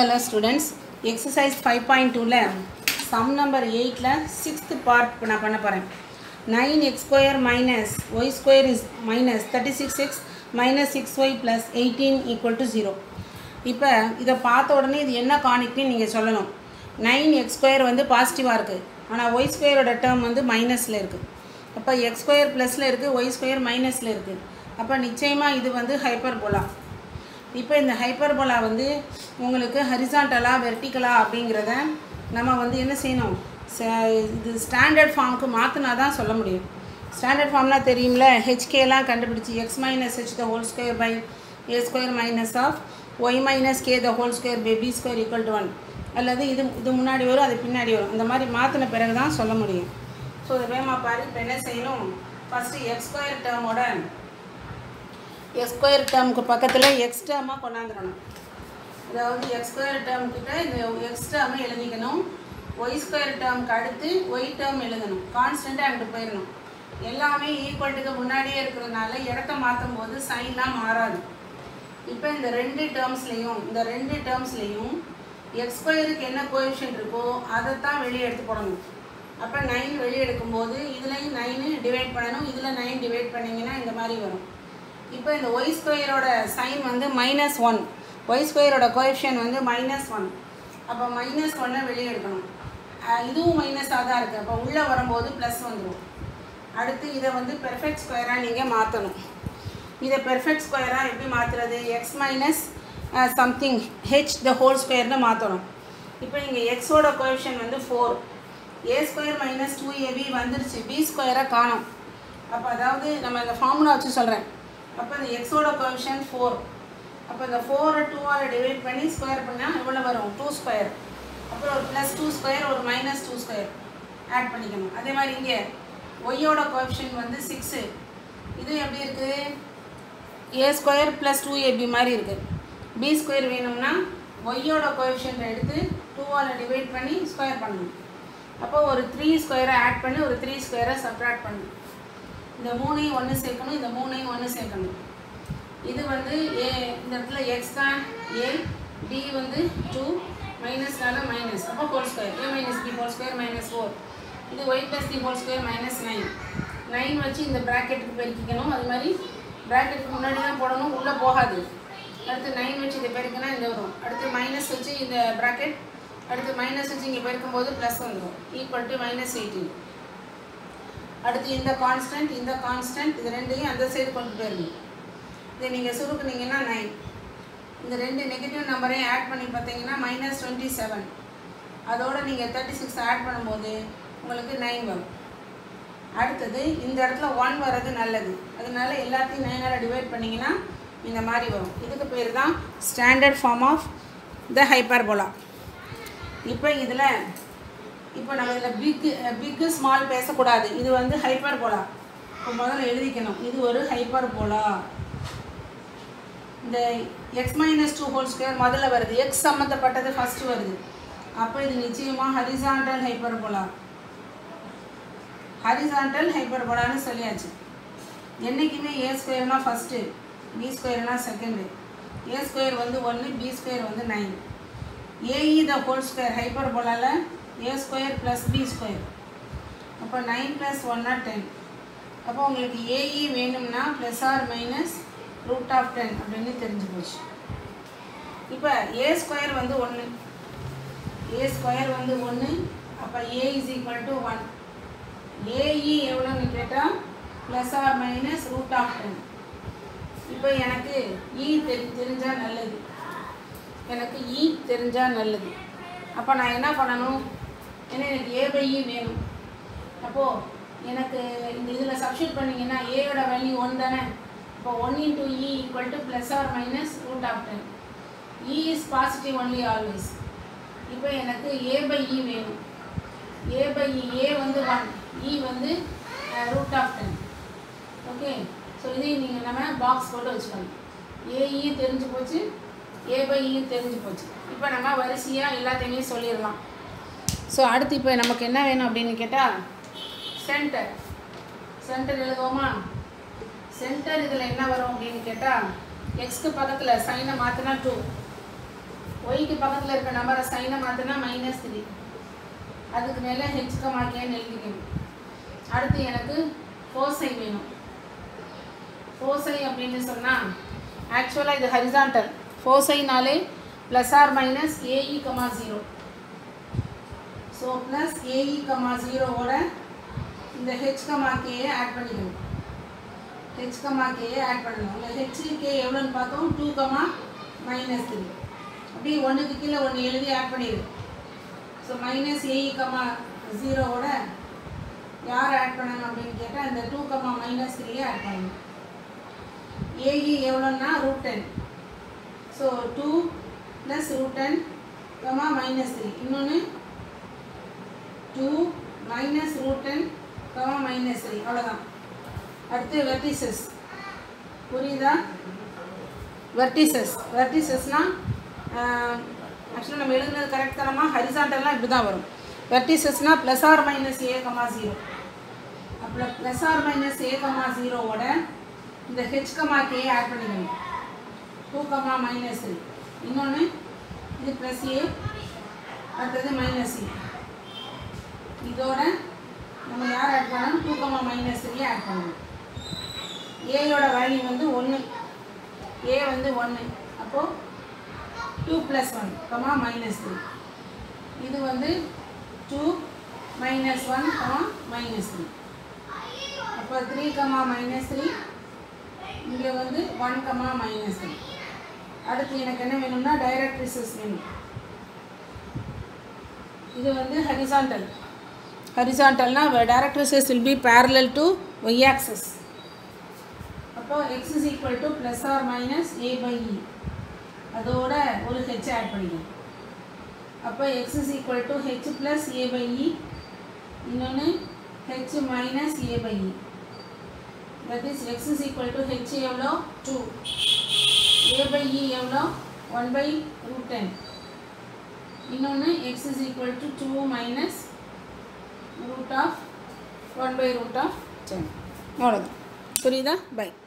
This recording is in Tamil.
hello students exercise five point டூவில் சம் நம்பர் எயிட்டில் சிக்ஸ்த்து பார்ட் நான் பண்ண போகிறேன் nine x square minus y square is minus thirty six x minus six y plus eighteen equal to zero இப்போ இதை பார்த்த உடனே இது என்ன காணிக்குன்னு நீங்கள் சொல்லணும் நைன் எக்ஸ் ஸ்கொயர் வந்து பாசிட்டிவாக இருக்குது ஆனால் ஒய் ஸ்கொயரோட டேர்ம் வந்து மைனஸில் இருக்குது அப்போ எக்ஸ் ஸ்கொயர் ப்ளஸில் இருக்குது ஒய் ஸ்கொயர் மைனஸில் இருக்குது அப்போ நிச்சயமாக இது வந்து ஹைப்பர்போலா இப்போ இந்த ஹைப்பர்போலா வந்து உங்களுக்கு ஹரிசாண்டலா வெர்டிக்கலா அப்படிங்கிறத நம்ம வந்து என்ன செய்யணும் ச- இது ஸ்டாண்டர்ட் ஃபார்முக்கு மாற்றினா தான் சொல்ல முடியும் ஸ்டாண்டர்ட் ஃபார்ம்லாம் தெரியும்ல ஹெச்கேலாம் கண்டுபிடிச்சி x minus h the whole square by a square minus of y minus k the whole square by b square equal to one அல்லது இது இது முன்னாடி வரும் அது பின்னாடி வரும் இந்த மாதிரி மாற்றின பிறகு தான் சொல்ல முடியும் ஸோ இதை வேகமாக பாரு இப்போ என்ன செய்யணும் ஃபஸ்ட்டு எக்ஸ் ஸ்கொயர் டேர்மோட எக்ஸ் ஸ்கொயர் டேர்முக்கு பக்கத்தில் எக்ஸ் டேர்மாக கொண்டாந்துடணும் அதாவது எக்ஸ் ஸ்கொயர் டேர்ம் கிட்ட இந்த எக்ஸ் டேர்மை எழுதிக்கணும் ஒய் ஸ்கொயர் டேர்முக்கு அடுத்து ஒய் டேர்ம் எழுதணும் கான்ஸ்டண்ட்டாக அங்கிட்டு போயிடணும் எல்லாமே ஈக்குவல்ட்டுக்கு முன்னாடியே இருக்கிறதுனால இடத்த மாற்றும் போது சைன்லாம் மாறாது இப்போ இந்த ரெண்டு டேர்ம்ஸ்லேயும் இந்த ரெண்டு டேர்ம்ஸ்லேயும் எக்ஸ் ஸ்கொயருக்கு என்ன கோஎஃபிஷியன்ட் இருக்கோ அதைத்தான் வெளியே எடுத்து போடணும் அப்போ நைன் வெளியே எடுக்கும்போது இதுலேயும் நைனு டிவைட் பண்ணணும் இதில் நைன் டிவைட் பண்ணிங்கன்னா இந்த மாதிரி வரும் இப்போ இந்த ஒய் ஸ்கொயரோட சைன் வந்து மைனஸ் ஒன் ஒய் ஸ்கொயரோட கோஎஃபிஷியன் வந்து மைனஸ் ஒன் அப்போ மைனஸ் ஒன்னை வெளியே எடுக்கணும் அஹ் இதுவும் மைனஸாக தான் இருக்குது அப்போ உள்ளே வரும்போது ப்ளஸ் வந்துடும் அடுத்து இதை வந்து பெர்ஃபெக்ட் ஸ்கொயராக நீங்கள் மாற்றணும் இதை பெர்ஃபெக்ட் ஸ்கொயராக எப்படி மாற்றுறது x minus something h the whole ஸ்கொயர்னு மாற்றணும் இப்போ இங்கே எக்ஸோட கோஎஃபிஷியன் வந்து four a square minus two ab வந்துருச்சு பி ஸ்கொயரை காணும் அப்போ அதாவது நம்ம இந்த ஃபார்முலா வச்சு சொல்கிறேன் அப்போ இந்த எக்ஸோட கோஎஃபிஷியன் ஃபோர் அப்போ இந்த ஃபோரை டூவால் டிவைட் பண்ணி ஸ்கொயர் பண்ணால் எவ்வளோ வரும் டூ ஸ்கொயர் அப்புறம் ஒரு ப்ளஸ் டூ ஸ்கொயர் ஒரு மைனஸ் டூ ஸ்கொயர் ஆட் பண்ணிக்கணும் அதே மாதிரி இங்கே ஒய்யோட கோஎஃபிஷியன் வந்து சிக்ஸு இது எப்படி இருக்குது a square plus two ab மாதிரி இருக்குது பி ஸ்கொயர் வேணும்னா ஒய்யோட கோஎஃபிஷியன்ட் எடுத்து டூவால் டிவைட் பண்ணி ஸ்கொயர் பண்ணணும் அப்போ ஒரு த்ரீ ஸ்கொயரை ஆட் பண்ணி ஒரு த்ரீ ஸ்கொயரை சப்ராக்ட் பண்ணணும் இந்த மூணையும் ஒன்று சேர்க்கணும் இந்த மூணையும் ஒன்று சேர்க்கணும் இது வந்து ஏ இந்த இடத்துல எக்ஸ் தான் ஏ பி வந்து டூ மைனஸ்னால மைனஸ் அப்போ whole square a minus b whole square minus four இது y plus the whole square minus nine nine வச்சு இந்த ப்ராக்கெட்டுக்கு பெருக்கிக்கணும் அது மாதிரி ப்ராக்கெட்டுக்கு முன்னாடி தான் போடணும் உள்ளே போகாது அடுத்து நைன் வச்சு இதை பெருக்கினா இந்த வரும் அடுத்து மைனஸ் வச்சு இந்த ப்ராக்கெட் அடுத்து மைனஸ் வச்சு இங்கே பெருக்கும்போது ப்ளஸ் வந்துடும் ஈக்குவல் டு மைனஸ் எயிட்டீன் அடுத்து இந்த கான்ஸ்டன்ட் இந்த கான்ஸ்டன்ட் இது ரெண்டையும் அந்த சைடு கொண்டு போயிடணும் இதை நீங்கள் சுருக்குனீங்கன்னா நைன் இந்த ரெண்டு நெகட்டிவ் நம்பரையும் ஆட் பண்ணி பார்த்தீங்கன்னா மைனஸ் டுவெண்ட்டி செவன் அதோட நீங்கள் தேர்ட்டி சிக்ஸ் ஆட் பண்ணும்போது உங்களுக்கு நைன் வரும் அடுத்தது இந்த இடத்துல ஒன் வர்றது நல்லது அதனால எல்லாத்தையும் நைனால் டிவைட் பண்ணிங்கன்னா இந்த மாதிரி வரும் இதுக்கு பேர் தான் standard form of the hyperbola இப்போ இதில் இப்போ நம்ம இதில் பிக் பிக்கு ஸ்மால் பேசக்கூடாது இது வந்து ஹைப்பர் போலா இப்போ முதல்ல எழுதிக்கணும் இது ஒரு ஹைப்பர் போலா இந்த x minus two whole square முதல்ல வருது எக்ஸ் சம்மந்தப்பட்டது ஃபஸ்ட்டு வருது அப்போ இது நிச்சயமாக ஹரிசாண்டல் ஹைப்பர் போலா ஹரிசாண்டல் ஹைப்பர் போலான்னு சொல்லியாச்சு என்றைக்குமே ஏ ஸ்கொயர்னா ஃபஸ்ட்டு பி ஸ்கொயர்னா செகண்டு ஏ ஸ்கொயர் வந்து ஒன்று பி ஸ்கொயர் வந்து nine a e the whole square ஹைப்பர் போலால a square plus b square அப்போ நைன் ப்ளஸ் ஒன்னா டென் அப்போ உங்களுக்கு ஏஇ வேணும்னா plus or minus root of ten அப்படின்னு தெரிஞ்சு போச்சு இப்போ ஏ ஸ்கொயர் வந்து ஒன்று ஏ ஸ்கொயர் வந்து ஒன்று அப்போ a is equal to one a e எவ்வளோன்னு கேட்டால் plus or minus root of ten இப்போ எனக்கு இ தெரி தெரிஞ்சால் நல்லது எனக்கு இ தெரிஞ்சால் நல்லது அப்போ நான் என்ன பண்ணணும் ஏன்னா எனக்கு ஏ பை இ வேணும் அப்போது எனக்கு இந்த இதில் சப்ஸ்டியூட் பண்ணிங்கன்னா ஏயோட வேல்யூ ஒன் தானே இப்போ one into e equal to plus or minus root of ten e is positive only always இப்போ எனக்கு ஏ பை இ வேணும் ஏ பை இ ஏ வந்து ஒன் இ வந்து root of ten okay so இதையும் நீங்கள் நம்ம பாக்ஸ் போட்டு வச்சுக்கணும் ஏஇ தெரிஞ்சு போச்சு ஏ பை இ தெரிஞ்சு போச்சு இப்போ நம்ம வரிசையாக எல்லாத்தையுமே சொல்லிடலாம் ஸோ அடுத்து இப்போ நமக்கு என்ன வேணும் அப்படின்னு கேட்டால் சென்டர் சென்டர் எழுதுவோமா சென்டர் இதில் என்ன வரும் அப்படின்னு கேட்டால் எக்ஸ்க்கு பக்கத்தில் சைனை மாற்றினா டூ ஒய்க்கு பக்கத்தில் இருக்க நம்பரை சைனை மாற்றினா மைனஸ் த்ரீ அதுக்கு மேலே ஹெச் கமாக்கேன்னு எழுதிக்கணும் அடுத்து எனக்கு ஃபோசை வேணும் ஃபோசை அப்படின்னு சொன்னால் ஆக்சுவலாக இது ஹரிசாண்டல் ஃபோசைனாலே plus or minus a e comma zero so plus a e comma ஜீரோவோட இந்த ஹெச் கமா கேயை ஆட் பண்ணிக்கணும் ஹெச் கமா கேயை ஆட் பண்ணணும் இல்லை ஹெச் கே எவ்வளோன்னு பார்த்தோம் டூ கமா மைனஸ் த்ரீ அப்படியே ஒன்றுக்கு கீழே ஒன்று எழுதி ஆட் பண்ணிடு ஸோ மைனஸ் ஏஇ கமா ஜீரோவோட யார் ஆட் பண்ணணும் அப்படின்னு கேட்டால் இந்த டூ கமா மைனஸ் த்ரீயை ஆட் பண்ணணும் ஏஇ எவ்வளோன்னா root ten so two plus root ten comma minus three இன்னொன்று two minus root ten comma minus three அவ்வளோதான் அடுத்து வெர்டிசஸ் புரியுதா வெர்டிசஸ் வெர்டிசஸ்னால் ஆக்சுவலாக நம்ம எழுதுனது கரெக்ட் தானமா ஹரிசாண்டல்லாம் இப்படி தான் வரும் வெர்டிசஸ்னால் plus or minus a comma zero அப்புறம் plus or minus a comma ஜீரோவோட இந்த ஹெச் கமா கே ஆட் பண்ணிக்கணும் டூ கமா மைனஸ் த்ரீ இன்னொன்று இது ப்ளஸ் ஏ அடுத்தது மைனஸ் ஏ இதோட நம்ம யார் ஆட் பண்ணணும் two comma minus three add பண்ணணும் ஏயோட வேல்யூ வந்து ஒன்று ஏ வந்து ஒன்று அப்போது two plus one comma minus three இது வந்து two minus one comma minus three அப்போ த்ரீ கமா மைனஸ் த்ரீ இங்கே வந்து ஒன் கமா மைனஸ் த்ரீ அடுத்து எனக்கு என்ன வேணும்னா டைரக்ட்ரிசஸ் வேணும் இது வந்து ஹரிசாண்டல் ஹரிசாண்டல்னா directrices will be parallel to y axis அப்போ x is equal to plus or minus a by e அதோட ஒரு ஹெச் ஆட் பண்ணிக்கணும் அப்போ x is equal to h plus a by e இன்னொன்று h minus a by e that is x is equal to h எவ்வளோ டூ ஏ பை இ எவ்வளோ ஒன் பை ரூட் டென் இன்னொன்று x is equal to two minus root of one by root of ten அவ்வளோதான் புரியுதா பை